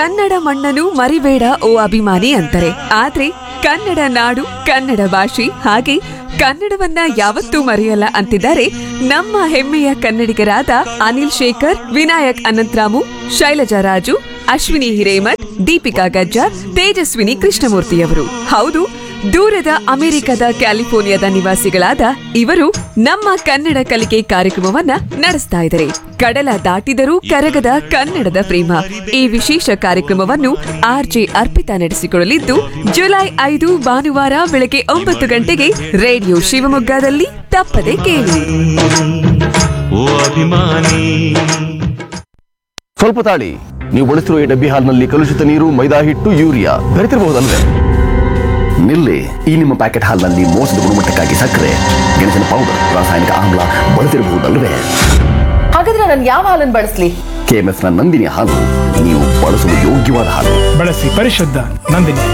ಕನ್ನಡ ಮಣ್ಣನು ಮರಿಬೇಡ ಓ ಅಭಿಮಾನಿ ಅಂತಾರೆ ಆದ್ರೆ ಕನ್ನಡ ನಾಡು ಕನ್ನಡ ಭಾಷೆ ಹಾಗೆ ಕನ್ನಡವನ್ನ ಯಾವತ್ತೂ ಮರೆಯಲ್ಲ ಅಂತಿದ್ದಾರೆ ನಮ್ಮ ಹೆಮ್ಮೆಯ ಕನ್ನಡಿಗರಾದ ಅನಿಲ್ ಶೇಖರ್ ವಿನಾಯಕ್ ಅನಂತರಾಮು ಶೈಲಜಾ ರಾಜು ಅಶ್ವಿನಿ ಹಿರೇಮಠ್ ದೀಪಿಕಾ ಗಜ್ಜಾರ್ ತೇಜಸ್ವಿನಿ ಕೃಷ್ಣಮೂರ್ತಿಯವರು ಹೌದು ದೂರದ ಅಮೆರಿಕದ ಕ್ಯಾಲಿಫೋರ್ನಿಯಾದ ನಿವಾಸಿಗಳಾದ ಇವರು ನಮ್ಮ ಕನ್ನಡ ಕಲಿಕೆ ಕಾರ್ಯಕ್ರಮವನ್ನ ನಡೆಸ್ತಾ ಇದ್ದಾರೆ ಕಡಲ ದಾಟಿದರೂ ಕರಗದ ಕನ್ನಡದ ಪ್ರೇಮ ಈ ವಿಶೇಷ ಕಾರ್ಯಕ್ರಮವನ್ನು ಆರ್ಜೆ ಅರ್ಪಿತಾ ನಡೆಸಿಕೊಳ್ಳಲಿದ್ದು ಜುಲೈ ಐದು ಭಾನುವಾರ ಬೆಳಗ್ಗೆ ಒಂಬತ್ತು ಗಂಟೆಗೆ ರೇಡಿಯೋ ಶಿವಮೊಗ್ಗದಲ್ಲಿ ತಪ್ಪದೆ ಕೇಳಿ ಓ ಅಭಿಮಾನಿ ಸ್ವಲ್ಪ ತಾಳಿ ನೀವು ಬಳಸಿರುವ ಈ ಡಬ್ಬಿ ಹಾಲ್ನಲ್ಲಿ ಕಲುಷಿತ ನೀರು ಮೈದಾ ಹಿಟ್ಟು ಯೂರಿಯಾ ಬೆರೆತಿರಬಹುದಲ್ವೇ ನಿಲ್ಲಿ ಈ ನಿಮ್ಮ ಪ್ಯಾಕೆಟ್ ಹಾಲ್ನಲ್ಲಿ ಮೋಸದ ಗುಣಮಟ್ಟಕ್ಕಾಗಿ ಸಕ್ಕರೆ ಗೆಣಸಿನ ಪೌಡರ್ ರಾಸಾಯನಿಕ ಆಮ್ಲ ಬಳಸಿರಬಹುದಲ್ವೇ ಹಾಗಾದ್ರೆ ನಾನು ಯಾವ ಹಾಲನ್ನು ಬಳಸ್ಲಿ ಕೆಎಂಎಫ್ನ ನಂದಿನಿ ಹಾಲು ನೀವು ಬಳಸಲು ಯೋಗ್ಯವಾದ ಹಾಲು ಬಳಸಿ ಪರಿಶುದ್ಧ ನಂದಿನಿ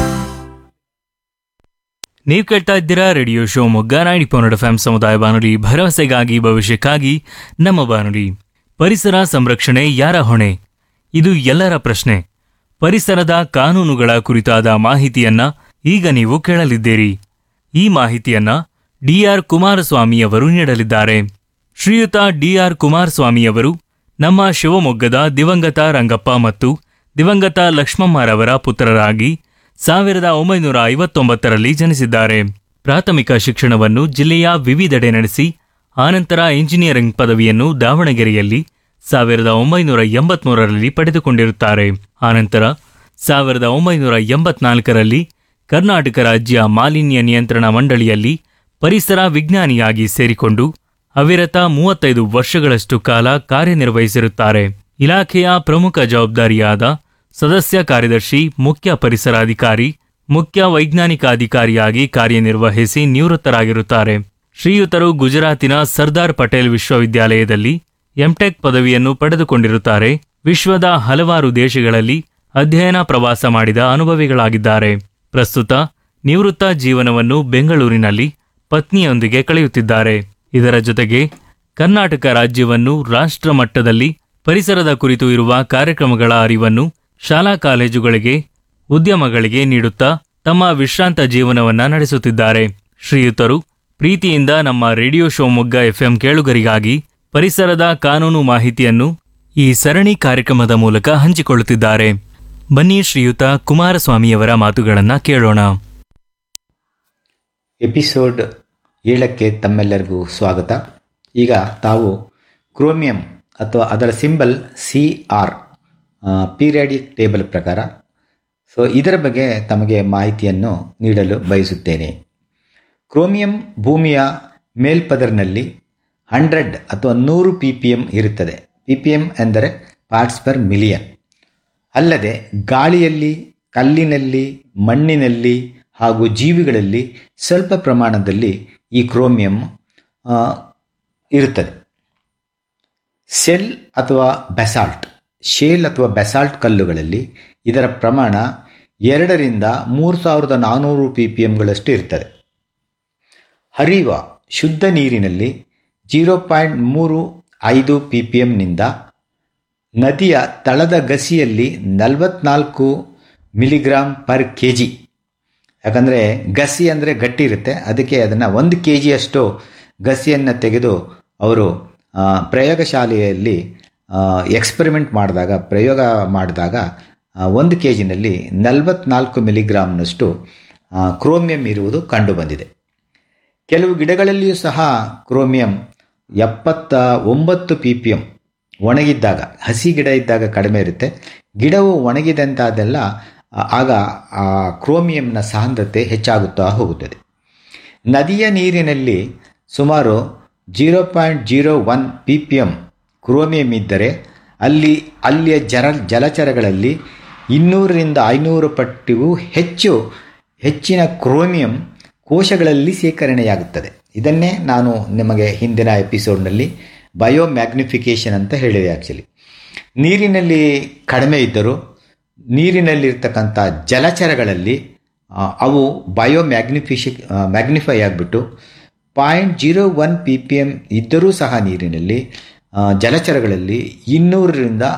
ನೀವು ಕೇಳ್ತಾ ಇದ್ದೀರಾ radio Shivamogga ninety point F M ಸಮುದಾಯ ಬಾನುಲಿ ಭರವಸೆಗಾಗಿ ಭವಿಷ್ಯಕ್ಕಾಗಿ ನಮ್ಮ ಬಾನುಲಿ ಪರಿಸರ ಸಂರಕ್ಷಣೆ ಯಾರ ಹೊಣೆ ಇದು ಎಲ್ಲರ ಪ್ರಶ್ನೆ ಪರಿಸರದ ಕಾನೂನುಗಳ ಕುರಿತಾದ ಮಾಹಿತಿಯನ್ನ ಈಗ ನೀವು ಕೇಳಲಿದ್ದೀರಿ ಈ ಮಾಹಿತಿಯನ್ನ ಡಿಆರ್ ಕುಮಾರಸ್ವಾಮಿಯವರು ನೀಡಲಿದ್ದಾರೆ ಶ್ರೀಯುತ ಡಿಆರ್ ಕುಮಾರಸ್ವಾಮಿಯವರು ನಮ್ಮ ಶಿವಮೊಗ್ಗದ ದಿವಂಗತ ರಂಗಪ್ಪ ಮತ್ತು ದಿವಂಗತ ಲಕ್ಷ್ಮಮ್ಮರವರ ಪುತ್ರರಾಗಿ ಸಾವಿರದ ಒಂಬೈನೂರ ಐವತ್ತೊಂಬತ್ತರಲ್ಲಿ ಜನಿಸಿದ್ದಾರೆ ಪ್ರಾಥಮಿಕ ಶಿಕ್ಷಣವನ್ನು ಜಿಲ್ಲೆಯ ವಿವಿಧೆಡೆ ನಡೆಸಿ ಆನಂತರ ಇಂಜಿನಿಯರಿಂಗ್ ಪದವಿಯನ್ನು ದಾವಣಗೆರೆಯಲ್ಲಿ ಸಾವಿರದ ಒಂಬೈನೂರ ಎಂಬತ್ಮೂರರಲ್ಲಿ ಪಡೆದುಕೊಂಡಿರುತ್ತಾರೆ ಆನಂತರ ಸಾವಿರದ ಒಂಬೈನೂರ ಎಂಬತ್ನಾಲ್ಕರಲ್ಲಿ ಕರ್ನಾಟಕ ರಾಜ್ಯ ಮಾಲಿನ್ಯ ನಿಯಂತ್ರಣ ಮಂಡಳಿಯಲ್ಲಿ ಪರಿಸರ ವಿಜ್ಞಾನಿಯಾಗಿ ಸೇರಿಕೊಂಡು ಅವಿರತ ಮೂವತ್ತೈದು ವರ್ಷಗಳಷ್ಟು ಕಾಲ ಕಾರ್ಯನಿರ್ವಹಿಸಿರುತ್ತಾರೆ ಇಲಾಖೆಯ ಪ್ರಮುಖ ಜವಾಬ್ದಾರಿಯಾದ ಸದಸ್ಯ ಕಾರ್ಯದರ್ಶಿ ಮುಖ್ಯ ಪರಿಸರಾಧಿಕಾರಿ ಮುಖ್ಯ ವೈಜ್ಞಾನಿಕ ಅಧಿಕಾರಿಯಾಗಿ ಕಾರ್ಯನಿರ್ವಹಿಸಿ ನಿವೃತ್ತರಾಗಿರುತ್ತಾರೆ ಶ್ರೀಯುತರು ಗುಜರಾತಿನ ಸರ್ದಾರ್ ಪಟೇಲ್ ವಿಶ್ವವಿದ್ಯಾಲಯದಲ್ಲಿ ಎಂಟೆಕ್ ಪದವಿಯನ್ನು ಪಡೆದುಕೊಂಡಿರುತ್ತಾರೆ ವಿಶ್ವದ ಹಲವಾರು ದೇಶಗಳಲ್ಲಿ ಅಧ್ಯಯನ ಪ್ರವಾಸ ಮಾಡಿದ ಅನುಭವಿಗಳಾಗಿದ್ದಾರೆ ಪ್ರಸ್ತುತ ನಿವೃತ್ತ ಜೀವನವನ್ನು ಬೆಂಗಳೂರಿನಲ್ಲಿ ಪತ್ನಿಯೊಂದಿಗೆ ಕಳೆಯುತ್ತಿದ್ದಾರೆ ಇದರ ಜೊತೆಗೆ ಕರ್ನಾಟಕ ರಾಜ್ಯವನ್ನು ರಾಷ್ಟ್ರ ಮಟ್ಟದಲ್ಲಿ ಪರಿಸರದ ಕುರಿತು ಇರುವ ಕಾರ್ಯಕ್ರಮಗಳ ಅರಿವನ್ನು ಶಾಲಾ ಕಾಲೇಜುಗಳಿಗೆ ಉದ್ಯಮಗಳಿಗೆ ನೀಡುತ್ತಾ ತಮ್ಮ ವಿಶ್ರಾಂತ ಜೀವನವನ್ನ ನಡೆಸುತ್ತಿದ್ದಾರೆ ಶ್ರೀಯುತರು ಪ್ರೀತಿಯಿಂದ ನಮ್ಮ ರೇಡಿಯೋ ಶಿವಮೊಗ್ಗ ಎಫ್ಎಂ ಕೇಳುಗರಿಗಾಗಿ ಪರಿಸರದ ಕಾನೂನು ಮಾಹಿತಿಯನ್ನು ಈ ಸರಣಿ ಕಾರ್ಯಕ್ರಮದ ಮೂಲಕ ಹಂಚಿಕೊಳ್ಳುತ್ತಿದ್ದಾರೆ ಬನ್ನಿ ಶ್ರೀಯುತ ಕುಮಾರಸ್ವಾಮಿಯವರ ಮಾತುಗಳನ್ನ ಕೇಳೋಣ ಎಪಿಸೋಡ್ ಏಳಕ್ಕೆ ತಮ್ಮೆಲ್ಲರಿಗೂ ಸ್ವಾಗತ ಈಗ ತಾವು ಕ್ರೋಮಿಯಂ ಅಥವಾ ಅದರ symbol C R periodic table ಪ್ರಕಾರ ಸೊ ಇದರ ಬಗ್ಗೆ ತಮಗೆ ಮಾಹಿತಿಯನ್ನು ನೀಡಲು ಬಯಸುತ್ತೇನೆ ಕ್ರೋಮಿಯಂ ಭೂಮಿಯ ಮೇಲ್ಪದರಿನಲ್ಲಿ ಹಂಡ್ರೆಡ್ ಅಥವಾ ನೂರು ಪಿ ಪಿ ಎಮ್ ಇರುತ್ತದೆ ಪಿ ಪಿ ಎಮ್ ಎಂದರೆ ಪಾರ್ಟ್ಸ್ ಪರ್ ಮಿಲಿಯನ್ ಅಲ್ಲದೆ ಗಾಳಿಯಲ್ಲಿ ಕಲ್ಲಿನಲ್ಲಿ ಮಣ್ಣಿನಲ್ಲಿ ಹಾಗೂ ಜೀವಿಗಳಲ್ಲಿ ಸ್ವಲ್ಪ ಪ್ರಮಾಣದಲ್ಲಿ ಈ ಕ್ರೋಮಿಯಂ ಆ, ಇರುತ್ತದೆ ಸೆಲ್ ಅಥವಾ ಬೆಸಾಲ್ಟ್ ಶೇಲ್ ಅಥವಾ ಬೆಸಾಲ್ಟ್ ಕಲ್ಲುಗಳಲ್ಲಿ ಇದರ ಪ್ರಮಾಣ ಎರಡರಿಂದ ಮೂರು ಸಾವಿರದ ನಾನ್ನೂರು ಪಿ ಪಿ ಎಮ್ಗಳಷ್ಟು ಇರ್ತದೆ ಹರಿಯುವ ಶುದ್ಧ ನೀರಿನಲ್ಲಿ ಜೀರೋ ಪಾಯಿಂಟ್ ಮೂರು ಐದು ಪಿ ಪಿ ಎಮ್ನಿಂದ ನದಿಯ ತಳದ ಗಸಿಯಲ್ಲಿ ನಲವತ್ನಾಲ್ಕು ಮಿಲಿಗ್ರಾಮ್ ಪರ್ ಕೆ ಜಿ ಯಾಕಂದರೆ ಗಸಿ ಅಂದರೆ ಗಟ್ಟಿ ಇರುತ್ತೆ ಅದಕ್ಕೆ ಅದನ್ನು ಒಂದು ಕೆ ಜಿಯಷ್ಟು ಗಸಿಯನ್ನು ತೆಗೆದು ಅವರು ಆ, ಪ್ರಯೋಗಶಾಲೆಯಲ್ಲಿ ಎಕ್ಸ್ಪೆರಿಮೆಂಟ್ ಮಾಡಿದಾಗ ಪ್ರಯೋಗ ಮಾಡಿದಾಗ ಆ, ಒಂದು ಕೆ ಜಿನಲ್ಲಿ ನಲವತ್ನಾಲ್ಕು ಮಿಲಿಗ್ರಾಮ್ನಷ್ಟು ಆ, ಕ್ರೋಮಿಯಂ ಇರುವುದು ಕಂಡುಬಂದಿದೆ ಕೆಲವು ಗಿಡಗಳಲ್ಲಿಯೂ ಸಹ ಕ್ರೋಮಿಯಂ ಎಪ್ಪತ್ತ ಒಂಬತ್ತು ಪಿ ಪಿ ಎಮ್ ಒಣಗಿದ್ದಾಗ ಹಸಿ ಗಿಡ ಇದ್ದಾಗ ಕಡಿಮೆ ಇರುತ್ತೆ ಗಿಡವು ಒಣಗಿದಂತಾದೆಲ್ಲ ಆ- ಆಗ ಆ ಕ್ರೋಮಿಯಂನ ಸಾಂದ್ರತೆ ಹೆಚ್ಚಾಗುತ್ತಾ ಹೋಗುತ್ತದೆ ನದಿಯ ನೀರಿನಲ್ಲಿ ಸುಮಾರು zero point zero one P P M chromium ಇದ್ದರೆ ಅಲ್ಲಿ ಅಲ್ಲಿಯ ಜರ ಜಲಚರಗಳಲ್ಲಿ ಇನ್ನೂರರಿಂದ ಐನೂರು ಪಟ್ಟಿಗೂ ಹೆಚ್ಚು ಹೆಚ್ಚಿನ ಕ್ರೋಮಿಯಂ ಕೋಶಗಳಲ್ಲಿ ಸೇಕರಣೆಯಾಗುತ್ತದೆ ಇದನ್ನೇ ನಾನು ನಿಮಗೆ ಹಿಂದಿನ ಎಪಿಸೋಡ್ನಲ್ಲಿ ಬಯೋಮ್ಯಾಗ್ನಿಫಿಕೇಷನ್ ಅಂತ ಹೇಳಿದೆ ಆ್ಯಕ್ಚುಲಿ ನೀರಿನಲ್ಲಿ ಕಡಿಮೆ ಇದ್ದರೂ ನೀರಿನಲ್ಲಿರ್ತಕ್ಕಂಥ ಜಲಚರಗಳಲ್ಲಿ ಆ, ಅವು ಬಯೋ ಮ್ಯಾಗ್ನಿಫಿಷಿ ಮ್ಯಾಗ್ನಿಫೈ ಆಗಿಬಿಟ್ಟು point zero one P P M ಇದ್ದರೂ ಸಹ ನೀರಿನಲ್ಲಿ ಆ, ಜಲಚರಗಳಲ್ಲಿ ಇನ್ನೂರರಿಂದ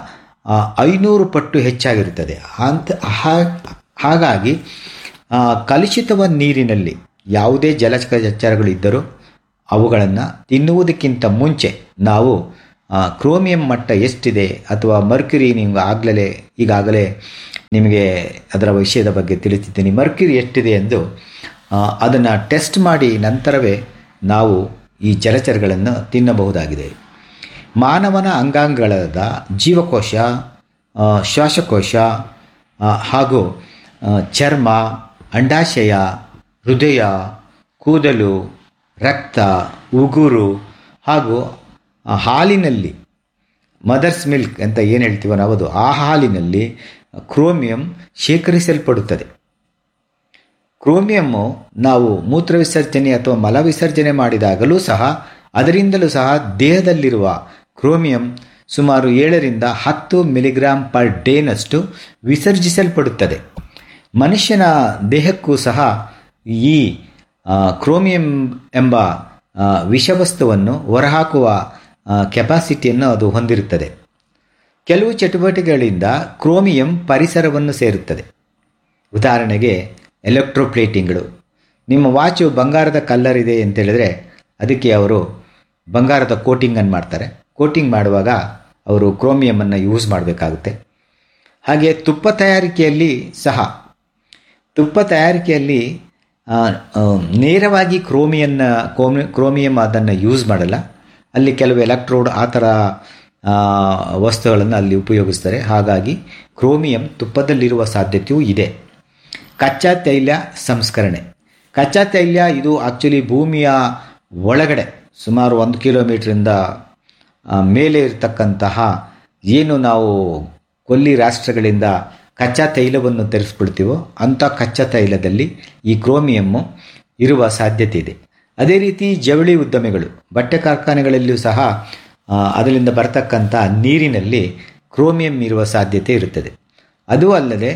ಆ, ಐನೂರು ಪಟ್ಟು ಹೆಚ್ಚಾಗಿರುತ್ತದೆ ಅಂತ ಹಾ- ಹಾಗಾಗಿ ಆ, ಕಲುಷಿತವ ನೀರಿನಲ್ಲಿ ಯಾವುದೇ ಜಲಚರಗಳು ಇದ್ದರೂ ಅವುಗಳನ್ನು ತಿನ್ನುವುದಕ್ಕಿಂತ ಮುಂಚೆ ನಾವು ಆ, ಕ್ರೋಮಿಯಂ ಮಟ್ಟ ಎಷ್ಟಿದೆ ಅಥವಾ ಮರ್ಕ್ಯುರಿ ನೀವು ಆಗಲೇ ಈಗಾಗಲೇ ನಿಮಗೆ ಅದರ ವಿಷಯದ ಬಗ್ಗೆ ತಿಳಿಸಿದ್ದೀನಿ ಮರ್ಕ್ಯುರಿ ಎಷ್ಟಿದೆ ಎಂದು ಅದನ್ನು ಟೆಸ್ಟ್ ಮಾಡಿ ನಂತರವೇ ನಾವು ಈ ಜಲಚರಗಳನ್ನು ತಿನ್ನಬಹುದಾಗಿದೆ ಮಾನವನ ಅಂಗಾಂಗಗಳಾದ ಜೀವಕೋಶ ಆ, ಶ್ವಾಸಕೋಶ ಆ, ಹಾಗೂ ಆ, ಚರ್ಮ ಅಂಡಾಶಯ ಹೃದಯ ಕೂದಲು ರಕ್ತ ಉಗುರು ಹಾಗೂ ಆ ಹಾಲಿನಲ್ಲಿ ಮದರ್ಸ್ ಮಿಲ್ಕ್ ಅಂತ ಏನು ಹೇಳ್ತೀವೋ ನಾವು ಅದು ಆ ಹಾಲಿನಲ್ಲಿ ಕ್ರೋಮಿಯಂ ಶೇಖರಿಸಲ್ಪಡುತ್ತದೆ ಕ್ರೋಮಿಯಮ್ಮು ನಾವು ಮೂತ್ರ ವಿಸರ್ಜನೆ ಅಥವಾ ಮಲ ವಿಸರ್ಜನೆ ಮಾಡಿದಾಗಲೂ ಸಹ ಅದರಿಂದಲೂ ಸಹ ದೇಹದಲ್ಲಿರುವ ಕ್ರೋಮಿಯಂ ಸುಮಾರು ಏಳರಿಂದ ಹತ್ತು ಮಿಲಿಗ್ರಾಂ ಪರ್ ಡೇನಷ್ಟು ವಿಸರ್ಜಿಸಲ್ಪಡುತ್ತದೆ ಮನುಷ್ಯನ ದೇಹಕ್ಕೂ ಸಹ ಈ ಆ, ಕ್ರೋಮಿಯಂ ಎಂಬ ಆ, ವಿಷವಸ್ತುವನ್ನು ಹೊರಹಾಕುವ ಕೆಪಾಸಿಟಿಯನ್ನು ಅದು ಹೊಂದಿರುತ್ತದೆ ಕೆಲವು ಚಟುವಟಿಕೆಗಳಿಂದ ಕ್ರೋಮಿಯಂ ಪರಿಸರವನ್ನು ಸೇರುತ್ತದೆ ಉದಾಹರಣೆಗೆ ಎಲೆಕ್ಟ್ರೋಪ್ಲೇಟಿಂಗ್ಗಳು ನಿಮ್ಮ ವಾಚು ಬಂಗಾರದ ಕಲ್ಲರ್ ಇದೆ ಅಂತ ಹೇಳಿದ್ರೆ ಅದಕ್ಕೆ ಅವರು ಬಂಗಾರದ ಕೋಟಿಂಗನ್ನು ಮಾಡ್ತಾರೆ ಕೋಟಿಂಗ್ ಮಾಡುವಾಗ ಅವರು ಕ್ರೋಮಿಯಮನ್ನು ಯೂಸ್ ಮಾಡಬೇಕಾಗುತ್ತೆ ಹಾಗೆ ತುಪ್ಪ ತಯಾರಿಕೆಯಲ್ಲಿ ಸಹ ತುಪ್ಪ ತಯಾರಿಕೆಯಲ್ಲಿ ಆ, ಆ, ನೇರವಾಗಿ ಕ್ರೋಮಿಯನ್ನ ಕ್ರೋಮಿ ಕ್ರೋಮಿಯಂ ಅದನ್ನು ಯೂಸ್ ಮಾಡಲ್ಲ ಅಲ್ಲಿ ಕೆಲವು ಎಲೆಕ್ಟ್ರೋಡ್ ಆ ಥರ ಆ, ವಸ್ತುಗಳನ್ನು ಅಲ್ಲಿ ಉಪಯೋಗಿಸ್ತಾರೆ ಹಾಗಾಗಿ ಕ್ರೋಮಿಯಂ ತುಪ್ಪದಲ್ಲಿರುವ ಸಾಧ್ಯತೆಯೂ ಇದೆ ಕಚ್ಚಾ ತೈಲ ಸಂಸ್ಕರಣೆ ಕಚ್ಚಾ ತೈಲ ಇದು ಆಕ್ಚುಲಿ ಭೂಮಿಯ ಒಳಗಡೆ ಸುಮಾರು ಒಂದು ಕಿಲೋಮೀಟ್ರಿಂದ ಆ, ಮೇಲೆ ಇರತಕ್ಕಂತಹ ಏನು ನಾವು ಕೊಲ್ಲಿ ರಾಷ್ಟ್ರಗಳಿಂದ ಕಚ್ಚಾ ತೈಲವನ್ನು ತರಿಸ್ಕೊಳ್ತೀವೋ ಅಂಥ ಕಚ್ಚಾ ತೈಲದಲ್ಲಿ ಈ ಕ್ರೋಮಿಯಮ್ಮು ಇರುವ ಸಾಧ್ಯತೆ ಇದೆ ಅದೇ ರೀತಿ ಜವಳಿ ಉದ್ಯಮಿಗಳು ಬಟ್ಟೆ ಕಾರ್ಖಾನೆಗಳಲ್ಲಿಯೂ ಸಹ ಆ, ಅದರಿಂದ ಬರತಕ್ಕಂಥ ನೀರಿನಲ್ಲಿ ಕ್ರೋಮಿಯಂ ಇರುವ ಸಾಧ್ಯತೆ ಇರುತ್ತದೆ ಅದು ಅಲ್ಲದೆ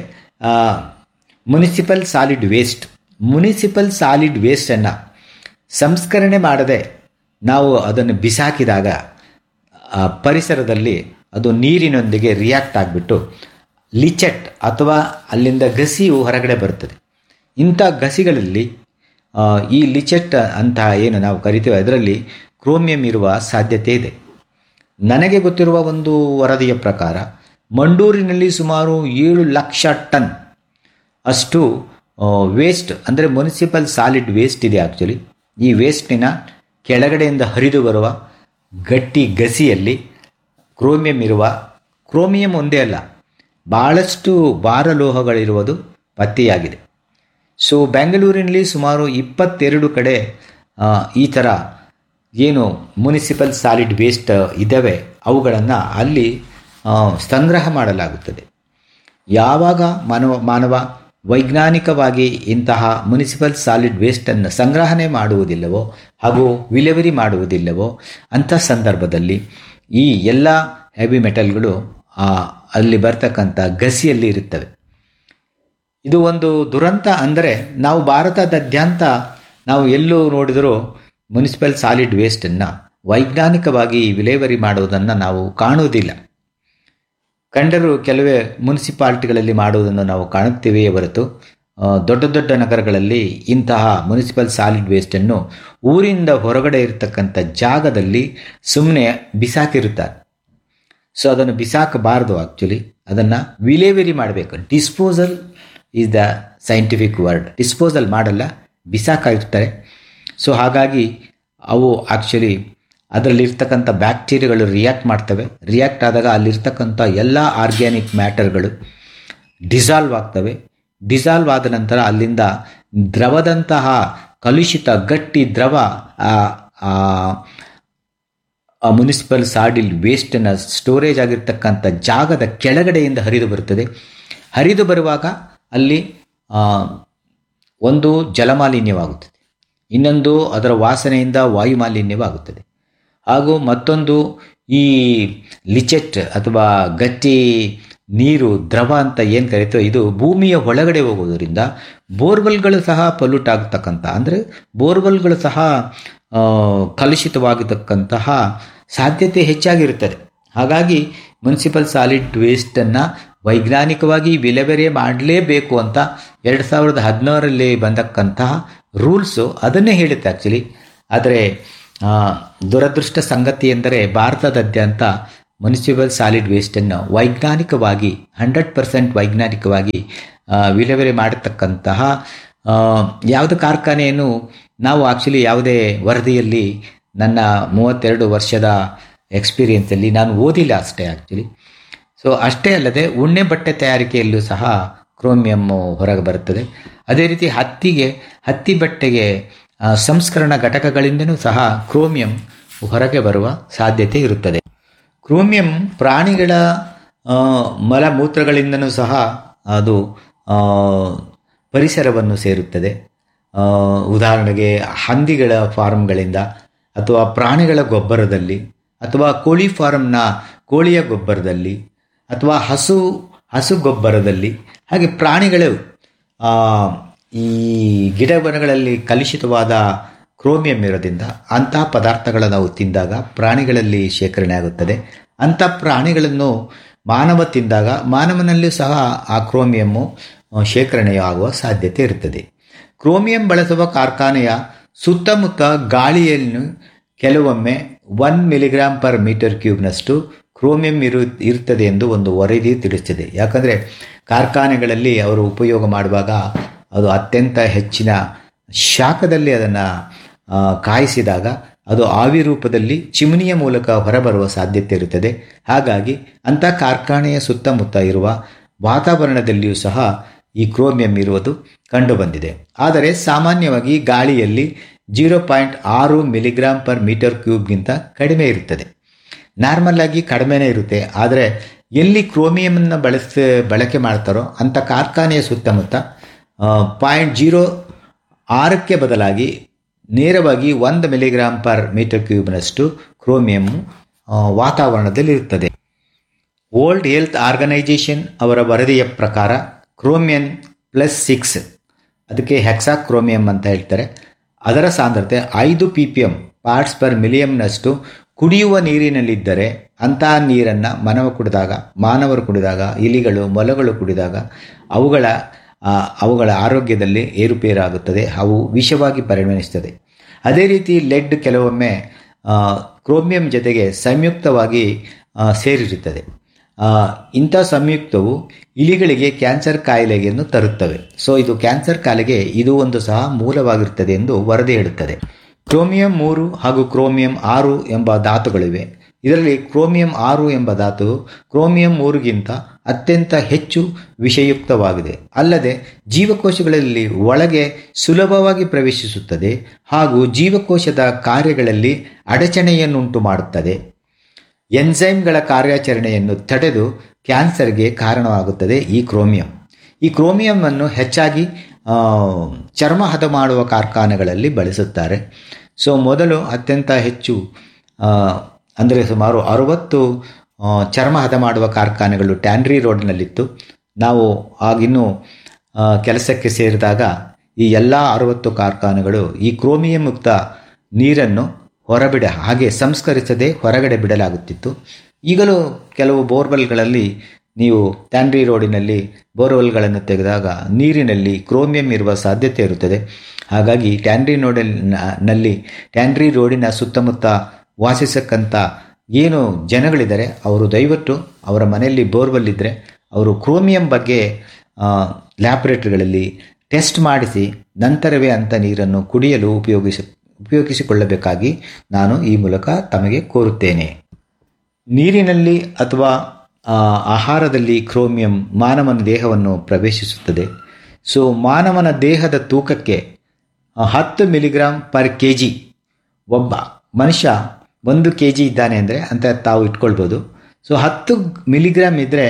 municipal solid waste municipal solid ವೇಸ್ಟನ್ನು ಸಂಸ್ಕರಣೆ ಮಾಡದೆ ನಾವು ಅದನ್ನು ಬಿಸಾಕಿದಾಗ ಆ ಪರಿಸರದಲ್ಲಿ ಅದು ನೀರಿನೊಂದಿಗೆ ರಿಯಾಕ್ಟ್ ಆಗಿಬಿಟ್ಟು ಲಿಚೆಟ್ ಅಥವಾ ಅಲ್ಲಿಂದ ಗಸಿಯು ಹೊರಗಡೆ ಬರ್ತದೆ ಇಂಥ ಗಸಿಗಳಲ್ಲಿ ಆ, ಈ ಲಿಚೆಟ್ ಅಂತ ಏನು ನಾವು ಕರಿತೀವಿ ಅದರಲ್ಲಿ ಕ್ರೋಮಿಯಂ ಇರುವ ಸಾಧ್ಯತೆ ಇದೆ ನನಗೆ ಗೊತ್ತಿರುವ ಒಂದು ವರದಿಯ ಪ್ರಕಾರ ಮಂಡೂರಿನಲ್ಲಿ ಸುಮಾರು ಏಳು ಲಕ್ಷ ಟನ್ ಅಷ್ಟು ವೇಸ್ಟ್ ಅಂದರೆ ಮುನಿಸಿಪಲ್ ಸಾಲಿಡ್ ವೇಸ್ಟ್ ಇದೆ ಆ್ಯಕ್ಚುಲಿ ಈ ವೇಸ್ಟಿನ ಕೆಳಗಡೆಯಿಂದ ಹರಿದು ಬರುವ ಗಟ್ಟಿ ಗಸಿಯಲ್ಲಿ ಕ್ರೋಮಿಯಂ ಇರುವ ಕ್ರೋಮಿಯಂ ಒಂದೇ ಅಲ್ಲ ಭಾಳಷ್ಟು ಭಾರಲೋಹಗಳಿರುವುದು ಪತ್ತೆಯಾಗಿದೆ ಸೊ ಬೆಂಗಳೂರಿನಲ್ಲಿ ಸುಮಾರು ಇಪ್ಪತ್ತೆರಡು ಕಡೆ ಆ, ಈ ಥರ ಏನು ಮುನಿಸಿಪಲ್ ಸಾಲಿಡ್ ವೇಸ್ಟ್ ಇದ್ದಾವೆ ಅವುಗಳನ್ನು ಅಲ್ಲಿ ಆ, ಸಂಗ್ರಹ ಮಾಡಲಾಗುತ್ತದೆ ಯಾವಾಗ ಮಾನವ ಮಾನವ ವೈಜ್ಞಾನಿಕವಾಗಿ ಇಂತಹ ಮುನಿಸಿಪಲ್ ಸಾಲಿಡ್ ವೇಸ್ಟನ್ನು ಸಂಗ್ರಹಣೆ ಮಾಡುವುದಿಲ್ಲವೋ ಹಾಗೂ ವಿಲೇವರಿ ಮಾಡುವುದಿಲ್ಲವೋ ಅಂಥ ಸಂದರ್ಭದಲ್ಲಿ ಈ ಎಲ್ಲ ಹೆವಿ ಮೆಟಲ್ಗಳು ಆ, ಅಲ್ಲಿ ಬರ್ತಕ್ಕಂಥ ಗಸಿಯಲ್ಲಿ ಇರುತ್ತವೆ ಇದು ಒಂದು ದುರಂತ ಅಂದರೆ ನಾವು ಭಾರತದಾದ್ಯಂತ ನಾವು ಎಲ್ಲೂ ನೋಡಿದರೂ ಮುನಿಸಿಪಲ್ ಸಾಲಿಡ್ ವೇಸ್ಟನ್ನು ವೈಜ್ಞಾನಿಕವಾಗಿ ವಿಲೇವರಿ ಮಾಡುವುದನ್ನು ನಾವು ಕಾಣುವುದಿಲ್ಲ ಕಂಡರೂ ಕೆಲವೇ ಮುನ್ಸಿಪಾಲ್ಟಿಗಳಲ್ಲಿ ಮಾಡುವುದನ್ನು ನಾವು ಕಾಣುತ್ತೇವೆಯೇ ಹೊರತು ಆ, ದೊಡ್ಡ ದೊಡ್ಡ ನಗರಗಳಲ್ಲಿ ಇಂತಹ ಮುನಿಸಿಪಲ್ ಸಾಲಿಡ್ ವೇಸ್ಟನ್ನು ಊರಿಂದ ಹೊರಗಡೆ ಇರತಕ್ಕಂಥ ಜಾಗದಲ್ಲಿ ಸುಮ್ಮನೆ ಬಿಸಾಕಿರುತ್ತಾರೆ ಸೊ ಅದನ್ನು ಬಿಸಾಕಬಾರ್ದು ಆ್ಯಕ್ಚುಲಿ ಅದನ್ನು ವಿಲೇವರಿ ಮಾಡಬೇಕು disposal is the scientific word disposal ಮಾಡಲ್ಲ ಬಿಸಾಕಿರ್ತಾರೆ ಸೊ ಹಾಗಾಗಿ ಅವು ಆ್ಯಕ್ಚುಲಿ ಅದರಲ್ಲಿರ್ತಕ್ಕಂಥ ಬ್ಯಾಕ್ಟೀರಿಯಾಗಳು ರಿಯಾಕ್ಟ್ ಮಾಡ್ತವೆ ರಿಯಾಕ್ಟ್ ಆದಾಗ ಅಲ್ಲಿರ್ತಕ್ಕಂಥ ಎಲ್ಲ ಆರ್ಗ್ಯಾನಿಕ್ ಮ್ಯಾಟರ್ಗಳು ಡಿಸಾಲ್ವ್ ಆಗ್ತವೆ ಡಿಸಾಲ್ವ್ ಆದ ನಂತರ ಅಲ್ಲಿಂದ ದ್ರವದಂತಹ ಕಲುಷಿತ ಗಟ್ಟಿ ದ್ರವ ಆ- ಆ ಆ ಮುನಿಸಿಪಲ್ ಸಾಡಿಲ್ ವೇಸ್ಟನ್ನು ಸ್ಟೋರೇಜ್ ಆಗಿರ್ತಕ್ಕಂಥ ಜಾಗದ ಕೆಳಗಡೆಯಿಂದ ಹರಿದು ಬರುತ್ತದೆ ಹರಿದು ಬರುವಾಗ ಅಲ್ಲಿ ಆ, ಒಂದು ಜಲಮಾಲಿನ್ಯವಾಗುತ್ತದೆ ಇನ್ನೊಂದು ಅದರ ವಾಸನೆಯಿಂದ ವಾಯು ಮಾಲಿನ್ಯವಾಗುತ್ತದೆ ಹಾಗೂ ಮತ್ತೊಂದು ಈ ಲಿಚೆಟ್ ಅಥವಾ ಗಟ್ಟಿ ನೀರು ದ್ರವ ಅಂತ ಏನು ಕರೀತೋ ಇದು ಭೂಮಿಯ ಒಳಗಡೆ ಹೋಗೋದರಿಂದ ಬೋರ್ವೆಲ್ಗಳು ಸಹ ಪೊಲ್ಯೂಟ್ ಆಗತಕ್ಕಂಥ ಅಂದರೆ ಬೋರ್ವೆಲ್ಗಳು ಸಹ ಆ, ಕಲುಷಿತವಾಗಿರ್ತಕ್ಕಂತಹ ಸಾಧ್ಯತೆ ಹೆಚ್ಚಾಗಿರುತ್ತದೆ ಹಾಗಾಗಿ ಮುನ್ಸಿಪಲ್ ಸಾಲಿಡ್ ವೇಸ್ಟನ್ನು ವೈಜ್ಞಾನಿಕವಾಗಿ ವಿಲೇವಾರಿ ಮಾಡಲೇಬೇಕು ಅಂತ ಎರಡು ಸಾವಿರದ ಹದಿನಾರರಲ್ಲಿ ಬಂದಕ್ಕಂತಹ ರೂಲ್ಸು ಅದನ್ನೇ ಹೇಳುತ್ತೆ ಆ್ಯಕ್ಚುಲಿ ಆದರೆ ಆ, ದುರದೃಷ್ಟ ಸಂಗತಿ ಎಂದರೆ ಭಾರತದಾದ್ಯಂತ ಮುನ್ಸಿಪಲ್ ಸಾಲಿಡ್ ವೇಸ್ಟನ್ನು ವೈಜ್ಞಾನಿಕವಾಗಿ ಹಂಡ್ರೆಡ್ ಪರ್ಸೆಂಟ್ ವೈಜ್ಞಾನಿಕವಾಗಿ ಆ, ವಿಲೇವಾರಿ ಮಾಡತಕ್ಕಂತಹ ಆ, ಯಾವುದೇ ಕಾರ್ಖಾನೆಯನ್ನು ನಾವು ಆ್ಯಕ್ಚುಲಿ ಯಾವುದೇ ವರದಿಯಲ್ಲಿ ನನ್ನ ಮೂವತ್ತೆರಡು ವರ್ಷದ ಎಕ್ಸ್ಪೀರಿಯನ್ಸಲ್ಲಿ ನಾನು ಓದಿಲ್ಲ ಅಷ್ಟೇ ಆ್ಯಕ್ಚುಲಿ ಸೊ ಅಷ್ಟೇ ಅಲ್ಲದೆ ಉಣ್ಣೆ ಬಟ್ಟೆ ತಯಾರಿಕೆಯಲ್ಲೂ ಸಹ ಕ್ರೋಮಿಯಮ್ಮು ಹೊರಗೆ ಬರುತ್ತದೆ ಅದೇ ರೀತಿ ಹತ್ತಿಗೆ ಹತ್ತಿ ಬಟ್ಟೆಗೆ ಆ, ಸಂಸ್ಕರಣ ಘಟಕಗಳಿಂದನೂ ಸಹ ಕ್ರೋಮಿಯಂ ಹೊರಗೆ ಬರುವ ಸಾಧ್ಯತೆ ಇರುತ್ತದೆ ಕ್ರೋಮಿಯಂ ಪ್ರಾಣಿಗಳ ಆ, ಮಲಮೂತ್ರಗಳಿಂದನೂ ಸಹ ಅದು ಆ, ಪರಿಸರವನ್ನು ಸೇರುತ್ತದೆ ಆ, ಉದಾಹರಣೆಗೆ ಹಂದಿಗಳ ಫಾರ್ಮ್ಗಳಿಂದ ಅಥವಾ ಪ್ರಾಣಿಗಳ ಗೊಬ್ಬರದಲ್ಲಿ ಅಥವಾ ಕೋಳಿ ಫಾರ್ಮ್ನ ಕೋಳಿಯ ಗೊಬ್ಬರದಲ್ಲಿ ಅಥವಾ ಹಸು ಹಸು ಗೊಬ್ಬರದಲ್ಲಿ ಹಾಗೆ ಪ್ರಾಣಿಗಳು ಆ, ಈ ಗಿಡ ಮರಗಳಲ್ಲಿ ಕಲುಷಿತವಾದ ಕ್ರೋಮಿಯಂ ಇರೋದ್ರಿಂದ ಅಂತಹ ಪದಾರ್ಥಗಳನ್ನು ನಾವು ತಿಂದಾಗ ಪ್ರಾಣಿಗಳಲ್ಲಿ ಶೇಖರಣೆ ಆಗುತ್ತದೆ ಅಂಥ ಪ್ರಾಣಿಗಳನ್ನು ಮಾನವ ತಿಂದಾಗ ಮಾನವನಲ್ಲೂ ಸಹ ಆ ಕ್ರೋಮಿಯಮ್ಮು ಆ, ಶೇಖರಣೆಯಾಗುವ ಸಾಧ್ಯತೆ ಇರುತ್ತದೆ ಕ್ರೋಮಿಯಂ ಬಳಸುವ ಕಾರ್ಖಾನೆಯ ಸುತ್ತಮುತ್ತ ಗಾಳಿಯನ್ನು ಕೆಲವೊಮ್ಮೆ ಒನ್ ಮಿಲಿಗ್ರಾಮ್ ಪರ್ ಮೀಟರ್ ಕ್ಯೂಬ್ನಷ್ಟು ಕ್ರೋಮಿಯಂ ಇರು ಇರುತ್ತದೆ ಎಂದು ಒಂದು ವರದಿ ತಿಳಿಸಿದೆ ಯಾಕಂದರೆ ಕಾರ್ಖಾನೆಗಳಲ್ಲಿ ಅವರು ಉಪಯೋಗ ಮಾಡುವಾಗ ಅದು ಅತ್ಯಂತ ಹೆಚ್ಚಿನ ಶಾಖದಲ್ಲಿ ಅದನ್ನು ಕಾಯಿಸಿದಾಗ ಅದು ಆವಿ ರೂಪದಲ್ಲಿ ಚಿಮನಿಯ ಮೂಲಕ ಹೊರಬರುವ ಸಾಧ್ಯತೆ ಇರುತ್ತದೆ ಹಾಗಾಗಿ ಅಂಥ ಕಾರ್ಖಾನೆಯ ಸುತ್ತಮುತ್ತ ಇರುವ ವಾತಾವರಣದಲ್ಲಿಯೂ ಸಹ ಈ ಕ್ರೋಮಿಯಂ ಇರುವುದು ಕಂಡುಬಂದಿದೆ ಆದರೆ ಸಾಮಾನ್ಯವಾಗಿ ಗಾಳಿಯಲ್ಲಿ ಜೀರೋ ಪಾಯಿಂಟ್ ಆರು ಮಿಲಿಗ್ರಾಮ್ ಪರ್ ಮೀಟರ್ ಕ್ಯೂಬ್ಗಿಂತ ಕಡಿಮೆ ಇರುತ್ತದೆ ನಾರ್ಮಲ್ ಆಗಿ ಕಡಿಮೆನೇ ಇರುತ್ತೆ ಆದರೆ ಎಲ್ಲಿ ಕ್ರೋಮಿಯಮನ್ನು ಬಳಸ ಬಳಕೆ ಮಾಡ್ತಾರೋ ಅಂಥ ಕಾರ್ಖಾನೆಯ ಸುತ್ತಮುತ್ತ ಪಾಯಿಂಟ್ ಜೀರೋ ಆರಕ್ಕೆ ಬದಲಾಗಿ ನೇರವಾಗಿ ಒಂದು ಮಿಲಿಗ್ರಾಮ್ ಪರ್ ಮೀಟರ್ ಕ್ಯೂಬ್ನಷ್ಟು ಕ್ರೋಮಿಯಂ ವಾತಾವರಣದಲ್ಲಿ ಇರುತ್ತದೆ ವರ್ಲ್ಡ್ ಹೆಲ್ತ್ ಆರ್ಗನೈಜೇಷನ್ ಅವರ ವರದಿಯ ಪ್ರಕಾರ ಕ್ರೋಮಿಯನ್ ಪ್ಲಸ್ ಸಿಕ್ಸ್ ಅದಕ್ಕೆ ಹೆಕ್ಸಾ ಕ್ರೋಮಿಯಂ ಅಂತ ಹೇಳ್ತಾರೆ ಅದರ ಸಾಂದ್ರತೆ ಐದು P P M parts per ಮಿಲಿಯಂನಷ್ಟು ಕುಡಿಯುವ ನೀರಿನಲ್ಲಿದ್ದರೆ ಅಂತಹ ನೀರನ್ನು ಮಾನವ ಕುಡಿದಾಗ ಮಾನವರು ಕುಡಿದಾಗ ಇಲಿಗಳು ಮೊಲಗಳು ಕುಡಿದಾಗ ಅವುಗಳ ಆ, ಅವುಗಳ ಆರೋಗ್ಯದಲ್ಲಿ ಏರುಪೇರಾಗುತ್ತದೆ ಅವು ವಿಷವಾಗಿ ಪರಿಗಣಿಸ್ತದೆ ಅದೇ ರೀತಿ ಲೆಡ್ ಕೆಲವೊಮ್ಮೆ ಆ, ಕ್ರೋಮಿಯಂ ಜೊತೆಗೆ ಸಂಯುಕ್ತವಾಗಿ ಆ, ಸೇರಿರುತ್ತದೆ ಆ, ಇಂಥ ಸಂಯುಕ್ತವು ಇಲಿಗಳಿಗೆ ಕ್ಯಾನ್ಸರ್ ಕಾಯಿಲೆಯನ್ನು ತರುತ್ತವೆ ಸೊ ಇದು ಕ್ಯಾನ್ಸರ್ ಕಾಯಿಲೆಗೆ ಇದು ಒಂದು ಸಹ ಮೂಲವಾಗಿರುತ್ತದೆ ಎಂದು ವರದಿ ಹೇಳುತ್ತದೆ ಕ್ರೋಮಿಯಂ ಮೂರು ಹಾಗೂ ಕ್ರೋಮಿಯಂ ಆರು ಎಂಬ ಧಾತುಗಳಿವೆ ಇದರಲ್ಲಿ ಕ್ರೋಮಿಯಂ ಆರು ಎಂಬ ಧಾತು ಕ್ರೋಮಿಯಂ ಮೂರುಗಿಂತ ಅತ್ಯಂತ ಹೆಚ್ಚು ವಿಷಯುಕ್ತವಾಗಿದೆ ಅಲ್ಲದೆ ಜೀವಕೋಶಗಳಲ್ಲಿ ಒಳಗೆ ಸುಲಭವಾಗಿ ಪ್ರವೇಶಿಸುತ್ತದೆ ಹಾಗೂ ಜೀವಕೋಶದ ಕಾರ್ಯಗಳಲ್ಲಿ ಅಡಚಣೆಯನ್ನುಂಟು ಮಾಡುತ್ತದೆ ಎನ್ಸೈಮ್ಗಳ ಕಾರ್ಯಾಚರಣೆಯನ್ನು ತಡೆದು ಕ್ಯಾನ್ಸರ್ಗೆ ಕಾರಣವಾಗುತ್ತದೆ ಈ ಕ್ರೋಮಿಯಂ ಈ ಕ್ರೋಮಿಯಂ ಅನ್ನು ಹೆಚ್ಚಾಗಿ ಆ, ಚರ್ಮ ಹದ ಮಾಡುವ ಕಾರ್ಖಾನೆಗಳಲ್ಲಿ ಬಳಸುತ್ತಾರೆ ಸೊ ಮೊದಲು ಅತ್ಯಂತ ಹೆಚ್ಚು ಅಂದರೆ ಸುಮಾರು ಅರುವತ್ತು ಆ, ಚರ್ಮ ಹದ ಮಾಡುವ ಕಾರ್ಖಾನೆಗಳು ಟ್ಯಾನ್ರಿ ರೋಡ್ನಲ್ಲಿತ್ತು ನಾವು ಆಗಿನ್ನೂ ಆ, ಕೆಲಸಕ್ಕೆ ಸೇರಿದಾಗ ಈ ಎಲ್ಲ ಅರುವತ್ತು ಕಾರ್ಖಾನೆಗಳು ಈ ಕ್ರೋಮಿಯಂ ಮುಕ್ತ ನೀರನ್ನು ಹೊರಬಿಡ ಹಾಗೆ ಸಂಸ್ಕರಿಸದೆ ಹೊರಗಡೆ ಬಿಡಲಾಗುತ್ತಿತ್ತು ಈಗಲೂ ಕೆಲವು ಬೋರ್ವೆಲ್ಗಳಲ್ಲಿ ನೀವು ಟ್ಯಾನ್ರಿ ರೋಡಿನಲ್ಲಿ ಬೋರ್ವೆಲ್ಗಳನ್ನು ತೆಗೆದಾಗ ನೀರಿನಲ್ಲಿ ಕ್ರೋಮಿಯಂ ಇರುವ ಸಾಧ್ಯತೆ ಇರುತ್ತದೆ ಹಾಗಾಗಿ ಟ್ಯಾನ್ರಿ ರೋಡಲ್ ನಲ್ಲಿ ಟ್ಯಾನ್ರಿ ರೋಡಿನ ಸುತ್ತಮುತ್ತ ವಾಸಿಸಕ್ಕಂಥ ಏನು ಜನಗಳಿದ್ದಾರೆ ಅವರು ದಯವಿಟ್ಟು ಅವರ ಮನೆಯಲ್ಲಿ ಬೋರ್ವೆಲ್ ಇದ್ದರೆ ಅವರು ಕ್ರೋಮಿಯಂ ಬಗ್ಗೆ ಲ್ಯಾಬ್ರೇಟರಿಗಳಲ್ಲಿ ಟೆಸ್ಟ್ ಮಾಡಿಸಿ ನಂತರವೇ ಅಂಥ ನೀರನ್ನು ಕುಡಿಯಲು ಉಪಯೋಗಿಸ ಉಪಯೋಗಿಸಿಕೊಳ್ಳಬೇಕಾಗಿ ನಾನು ಈ ಮೂಲಕ ತಮಗೆ ಕೋರುತ್ತೇನೆ ನೀರಿನಲ್ಲಿ ಅಥವಾ ಆ, ಆಹಾರದಲ್ಲಿ ಕ್ರೋಮಿಯಂ ಮಾನವನ ದೇಹವನ್ನು ಪ್ರವೇಶಿಸುತ್ತದೆ ಸೊ ಮಾನವನ ದೇಹದ ತೂಕಕ್ಕೆ ಆ, ಹತ್ತು ಮಿಲಿಗ್ರಾಮ್ ಪರ್ ಕೆ ಜಿ ಒಬ್ಬ ಮನುಷ್ಯ ಒಂದು ಕೆ ಜಿ ಇದ್ದಾನೆ ಅಂದರೆ ಅಂತ ತಾವು ಇಟ್ಕೊಳ್ಬೋದು ಸೊ ಹತ್ತು ಮಿಲಿಗ್ರಾಮ್ ಇದ್ದರೆ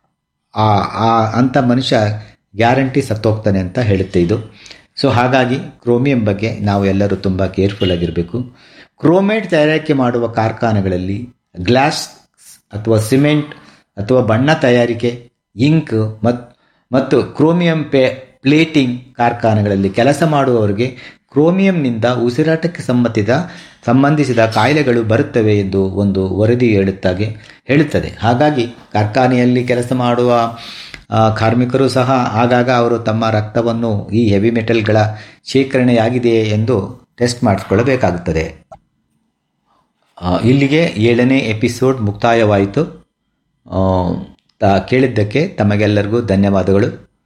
ಆ ಆ ಅಂಥ ಮನುಷ್ಯ ಗ್ಯಾರಂಟಿ ಸತ್ತೋಗ್ತಾನೆ ಅಂತ ಹೇಳುತ್ತೆ ಇದು ಸೊ ಹಾಗಾಗಿ ಕ್ರೋಮಿಯಂ ಬಗ್ಗೆ ನಾವು ಎಲ್ಲರೂ ತುಂಬ ಕೇರ್ಫುಲ್ ಆಗಿರಬೇಕು ಕ್ರೋಮೇಟ್ ತಯಾರಿಕೆ ಮಾಡುವ ಕಾರ್ಖಾನೆಗಳಲ್ಲಿ ಗ್ಲಾಸ್ ಅಥವಾ ಸಿಮೆಂಟ್ ಅಥವಾ ಬಣ್ಣ ತಯಾರಿಕೆ ಇಂಕ್ ಮತ್ ಮತ್ತು ಕ್ರೋಮಿಯಂ ಪೇ ಪ್ಲೇಟಿಂಗ್ ಕಾರ್ಖಾನೆಗಳಲ್ಲಿ ಕೆಲಸ ಮಾಡುವವರಿಗೆ ಕ್ರೋಮಿಯಂನಿಂದ ಉಸಿರಾಟಕ್ಕೆ ಸಂಬಂಧಿಸಿದ ಸಂಬಂಧಿಸಿದ ಕಾಯಿಲೆಗಳು ಬರುತ್ತವೆ ಎಂದು ಒಂದು ವರದಿ ಹೇಳುತ್ತಾಗೆ ಹೇಳುತ್ತದೆ ಹಾಗಾಗಿ ಕಾರ್ಖಾನೆಯಲ್ಲಿ ಕೆಲಸ ಮಾಡುವ ಆ, ಕಾರ್ಮಿಕರು ಸಹ ಆಗಾಗ ಅವರು ತಮ್ಮ ರಕ್ತವನ್ನು ಈ ಹೆವಿ ಮೆಟಲ್ಗಳ ಶೇಖರಣೆಯಾಗಿದೆಯೇ ಎಂದು ಟೆಸ್ಟ್ ಮಾಡಿಸ್ಕೊಳ್ಳಬೇಕಾಗುತ್ತದೆ ಆ, ಇಲ್ಲಿಗೆ ಏಳನೇ ಎಪಿಸೋಡ್ ಮುಕ್ತಾಯವಾಯಿತು ಆ, ತ ಕೇಳಿದ್ದಕ್ಕೆ ತಮಗೆಲ್ಲರಿಗೂ ಧನ್ಯವಾದಗಳು